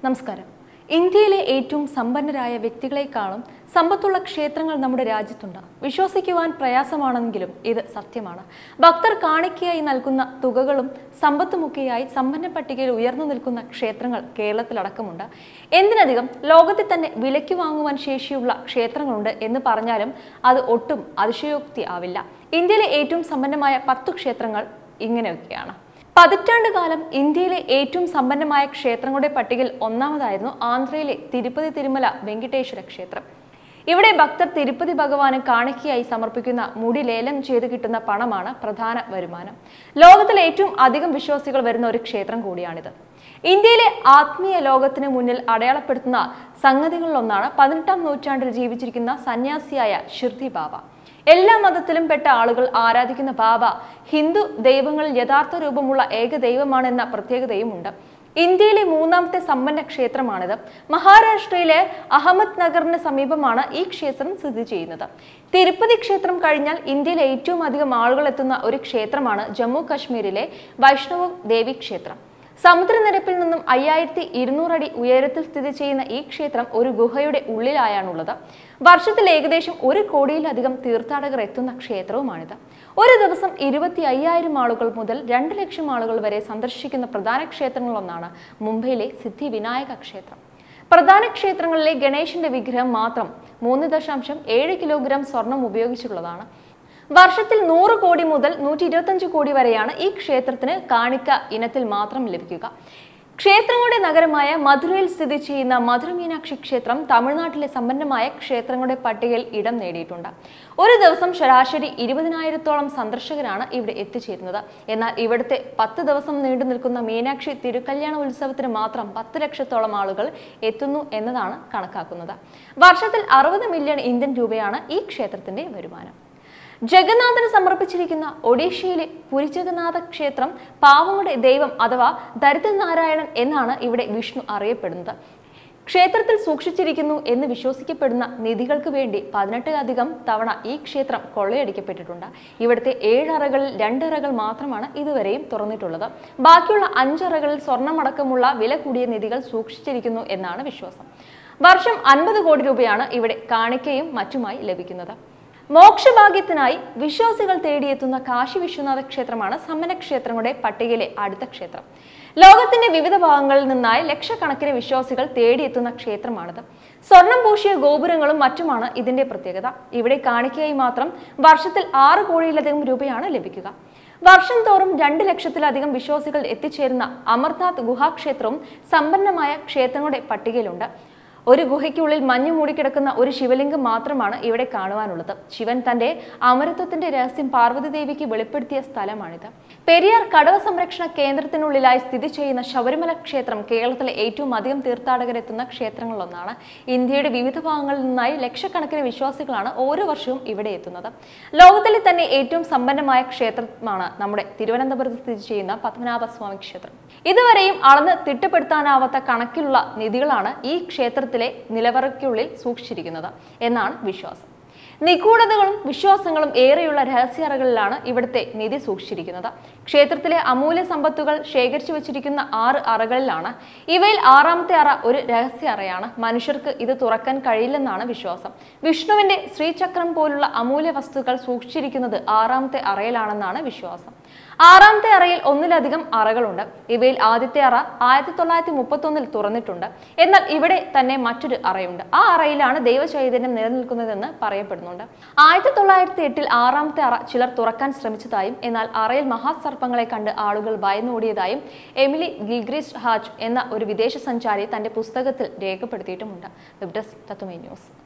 നമസ്കാരം ഇന്ത്യയിലെ ഏറ്റവും സമ്പന്നരായ വ്യക്തികളെക്കാളും സമ്പത്തുള്ള ക്ഷേത്രങ്ങൾ നമ്മുടെ രാജ്യത്തുണ്ട് വിശ്വസിക്കുവാൻ പ്രയാസമാണെങ്കിലും ഇത് സത്യമാണ് ഭക്തർ കാണിക്കയായി നൽകുന്ന തുകകളും സമ്പത്തുമൊക്കെയായി സമ്പന്ന പട്ടികയിൽ ഉയർന്നു നിൽക്കുന്ന ക്ഷേത്രങ്ങൾ കേരളത്തിലടക്കമുണ്ട് എന്തിനധികം ലോകത്തിൽ തന്നെ വിലയ്ക്ക് വാങ്ങുവാൻ ശേഷിയുള്ള ക്ഷേത്രങ്ങളുണ്ട് എന്ന് പറഞ്ഞാലും അത് ഒട്ടും അതിശയോക്തി ആവില്ല ഇന്ത്യയിലെ ഏറ്റവും സമ്പന്നമായ പത്തു ക്ഷേത്രങ്ങൾ ഇങ്ങനെയൊക്കെയാണ് പതിറ്റാണ്ട് കാലം ഇന്ത്യയിലെ ഏറ്റവും സമ്പന്നമായ ക്ഷേത്രങ്ങളുടെ പട്ടികയിൽ ഒന്നാമതായിരുന്നു ആന്ധ്രയിലെ തിരുപ്പതി തിരുമല വെങ്കിട്ടേശ്വര ക്ഷേത്രം ഇവിടെ ഭക്തർ തിരുപ്പതി ഭഗവാന് കാണിക്കയായി സമർപ്പിക്കുന്ന മുടി ലേലം ചെയ്ത് കിട്ടുന്ന പണമാണ് പ്രധാന വരുമാനം ലോകത്തിലെ ഏറ്റവും അധികം വിശ്വാസികൾ വരുന്ന ഒരു ക്ഷേത്രം കൂടിയാണിത് ഇന്ത്യയിലെ ആത്മീയ ലോകത്തിന് മുന്നിൽ അടയാളപ്പെടുത്തുന്ന സംഗതികളിലൊന്നാണ് പതിനെട്ടാം നൂറ്റാണ്ടിൽ ജീവിച്ചിരിക്കുന്ന സന്യാസിയായ ഷിർദി ബാബ എല്ലാ മതത്തിലും പെട്ട ആളുകൾ ആരാധിക്കുന്ന ബാബ ഹിന്ദു ദൈവങ്ങളിൽ യഥാർത്ഥ രൂപമുള്ള ഏക ദൈവമാണെന്ന പ്രത്യേകതയുമുണ്ട് ഇന്ത്യയിലെ മൂന്നാമത്തെ സമ്പന്ന ക്ഷേത്രമാണിത് മഹാരാഷ്ട്രയിലെ അഹമ്മദ് നഗറിന് സമീപമാണ് ഈ ക്ഷേത്രം സ്ഥിതി ചെയ്യുന്നത് തിരുപ്പതി ക്ഷേത്രം കഴിഞ്ഞാൽ ഇന്ത്യയിലെ ഏറ്റവും അധികം ആളുകൾ എത്തുന്ന ഒരു ക്ഷേത്രമാണ് ജമ്മു കാശ്മീരിലെ വൈഷ്ണവ ദേവി ക്ഷേത്രം സമുദ്രനിരപ്പിൽ നിന്നും അയ്യായിരത്തി ഇരുന്നൂറ് അടി ഉയരത്തിൽ സ്ഥിതി ചെയ്യുന്ന ഈ ക്ഷേത്രം ഒരു ഗുഹയുടെ ഉള്ളിലായാണുള്ളത് വർഷത്തിൽ ഏകദേശം ഒരു കോടിയിലധികം തീർത്ഥാടകർ എത്തുന്ന ക്ഷേത്രവുമാണിത് ഒരു ദിവസം ഇരുപത്തി അയ്യായിരം ആളുകൾ മുതൽ രണ്ട് ലക്ഷം ആളുകൾ വരെ സന്ദർശിക്കുന്ന പ്രധാന ക്ഷേത്രങ്ങളൊന്നാണ് മുംബൈയിലെ സിദ്ധി വിനായക ക്ഷേത്രം പ്രധാന ക്ഷേത്രങ്ങളിലെ ഗണേശന്റെ വിഗ്രഹം മാത്രം മൂന്ന് ദശാംശം ഏഴ് കിലോഗ്രാം സ്വർണം ഉപയോഗിച്ചുള്ളതാണ് വർഷത്തിൽ നൂറ് കോടി മുതൽ നൂറ്റി ഇരുപത്തഞ്ച് കോടി വരെയാണ് ഈ ക്ഷേത്രത്തിന് കാണിക്ക ഇനത്തിൽ മാത്രം ലഭിക്കുക ക്ഷേത്രങ്ങളുടെ നഗരമായ മധുരയിൽ സ്ഥിതി ചെയ്യുന്ന മധുര മീനാക്ഷി ക്ഷേത്രം തമിഴ്നാട്ടിലെ സമ്പന്നമായ ക്ഷേത്രങ്ങളുടെ പട്ടികയിൽ ഇടം നേടിയിട്ടുണ്ട് ഒരു ദിവസം ശരാശരി ഇരുപതിനായിരത്തോളം സന്ദർശകരാണ് ഇവിടെ എത്തിച്ചേരുന്നത് എന്നാൽ ഇവിടുത്തെ പത്ത് ദിവസം നീണ്ടു നിൽക്കുന്ന മീനാക്ഷി തിരുക്കല്യാണ ഉത്സവത്തിന് മാത്രം പത്ത് ലക്ഷത്തോളം ആളുകൾ എത്തുന്നു എന്നതാണ് കണക്കാക്കുന്നത് വർഷത്തിൽ അറുപത് മില്യൺ ഇന്ത്യൻ രൂപയാണ് ഈ ക്ഷേത്രത്തിന്റെ വരുമാനം ജഗന്നാഥന് സമർപ്പിച്ചിരിക്കുന്ന ഒഡീഷയിലെ പുരിജഗന്നാഥ ക്ഷേത്രം പാവങ്ങളുടെ ദൈവം അഥവാ ദരിദ്രനാരായണൻ എന്നാണ് ഇവിടെ വിഷ്ണു അറിയപ്പെടുന്നത് ക്ഷേത്രത്തിൽ സൂക്ഷിച്ചിരിക്കുന്നു എന്ന് വിശ്വസിക്കപ്പെടുന്ന നിധികൾക്ക് വേണ്ടി പതിനെട്ടിലധികം തവണ ഈ ക്ഷേത്രം കൊള്ളയടിക്കപ്പെട്ടിട്ടുണ്ട് ഇവിടുത്തെ ഏഴറകളിൽ രണ്ടറകൾ മാത്രമാണ് ഇതുവരെയും തുറന്നിട്ടുള്ളത് ബാക്കിയുള്ള അഞ്ചറകളിൽ സ്വർണ്ണമടക്കമുള്ള വില കൂടിയ നിധികൾ സൂക്ഷിച്ചിരിക്കുന്നു എന്നാണ് വിശ്വാസം വർഷം അൻപത് കോടി രൂപയാണ് ഇവിടെ കാണിക്കയും മറ്റുമായി ലഭിക്കുന്നത് മോക്ഷഭാഗ്യത്തിനായി വിശ്വാസികൾ തേടിയെത്തുന്ന കാശി വിശ്വനാഥ ക്ഷേത്രമാണ് സമ്പന്ന ക്ഷേത്രങ്ങളുടെ പട്ടികയിലെ അടുത്ത ക്ഷേത്രം ലോകത്തിന്റെ വിവിധ ഭാഗങ്ങളിൽ നിന്നായി ലക്ഷക്കണക്കിന് വിശ്വാസികൾ തേടിയെത്തുന്ന ക്ഷേത്രമാണിത് സ്വർണം പൂശിയ ഗോപുരങ്ങളും മറ്റുമാണ് ഇതിന്റെ പ്രത്യേകത ഇവിടെ കാണിക്കയായി മാത്രം വർഷത്തിൽ ആറ് കോടിയിലധികം രൂപയാണ് ലഭിക്കുക വർഷം തോറും രണ്ട് ലക്ഷത്തിലധികം വിശ്വാസികൾ എത്തിച്ചേരുന്ന അമർനാഥ് ഗുഹാക്ഷേത്രവും സമ്പന്നമായ ക്ഷേത്രങ്ങളുടെ പട്ടികയിലുണ്ട് ഒരു ഗുഹയ്ക്കുള്ളിൽ മഞ്ഞു മൂടിക്കിടക്കുന്ന ഒരു ശിവലിംഗം മാത്രമാണ് ഇവിടെ കാണുവാനുള്ളത് ശിവൻ തന്റെ അമരത്വത്തിന്റെ രഹസ്യം പാർവതി ദേവിക്ക് വെളിപ്പെടുത്തിയ സ്ഥലമാണിത് പെരിയാർ കടവ സംരക്ഷണ കേന്ദ്രത്തിനുള്ളിലായി സ്ഥിതി ചെയ്യുന്ന ശബരിമല ക്ഷേത്രം കേരളത്തിലെ ഏറ്റവും അധികം തീർത്ഥാടകരെത്തുന്ന ക്ഷേത്രങ്ങളിലൊന്നാണ് ഇന്ത്യയുടെ വിവിധ ഭാഗങ്ങളിൽ നിന്നായി ലക്ഷക്കണക്കിന് വിശ്വാസികളാണ് ഓരോ വർഷവും ഇവിടെ എത്തുന്നത് ലോകത്തിലെ തന്നെ ഏറ്റവും സമ്പന്നമായ ക്ഷേത്രമാണ് നമ്മുടെ തിരുവനന്തപുരത്ത് സ്ഥിതി ചെയ്യുന്ന പത്മനാഭസ്വാമി ക്ഷേത്രം ഇതുവരെയും അളന്ന് തിട്ടപ്പെടുത്താനാവാത്ത കണക്കിലുള്ള നിധികളാണ് ഈ ക്ഷേത്രത്തിൽ ക്ഷേത്രത്തിലെ നിലവറയ്ക്കുള്ളിൽ സൂക്ഷിച്ചിരിക്കുന്നത് എന്നാണ് വിശ്വാസം നിഗൂഢതകളും വിശ്വാസങ്ങളും ഏറെയുള്ള രഹസ്യറകളിലാണ് ഇവിടുത്തെ നിധി സൂക്ഷിച്ചിരിക്കുന്നത് ക്ഷേത്രത്തിലെ അമൂല്യ സമ്പത്തുകൾ ശേഖരിച്ചു വച്ചിരിക്കുന്ന ആറ് അറകളിലാണ് ഇവയിൽ ആറാമത്തെ അറ ഒരു രഹസ്യ അറയാണ് മനുഷ്യർക്ക് ഇത് തുറക്കാൻ കഴിയില്ലെന്നാണ് വിശ്വാസം വിഷ്ണുവിന്റെ ശ്രീചക്രം പോലുള്ള അമൂല്യ വസ്തുക്കൾ സൂക്ഷിച്ചിരിക്കുന്നത് ആറാമത്തെ അറയിലാണെന്നാണ് വിശ്വാസം ആറാമത്തെ അറയിൽ ഒന്നിലധികം അറകളുണ്ട് ഇവയിൽ ആദ്യത്തെ അറ ആയിരത്തി തൊള്ളായിരത്തി മുപ്പത്തൊന്നിൽ തുറന്നിട്ടുണ്ട് എന്നാൽ ഇവിടെ തന്നെ മറ്റൊരു അറയുണ്ട് ആ അറയിലാണ് ദൈവചൈതന്യം നിലനിൽക്കുന്നതെന്ന് പറയപ്പെടുന്നുണ്ട് ആയിരത്തി തൊള്ളായിരത്തി എട്ടിൽ ആറാമത്തെ അറ ചിലർ തുറക്കാൻ ശ്രമിച്ചതായും എന്നാൽ അറയിൽ മഹാസർപ്പങ്ങളെ കണ്ട് ആളുകൾ ഭയന്നോടിയതായും എമിലി ഗിൽഗ്രിസ്റ്റ് ഹാജ് എന്ന ഒരു വിദേശ സഞ്ചാരി തന്റെ പുസ്തകത്തിൽ രേഖപ്പെടുത്തിയിട്ടുമുണ്ട് വെബ് ഡെസ്ക് തത്വമേ ന്യൂസ്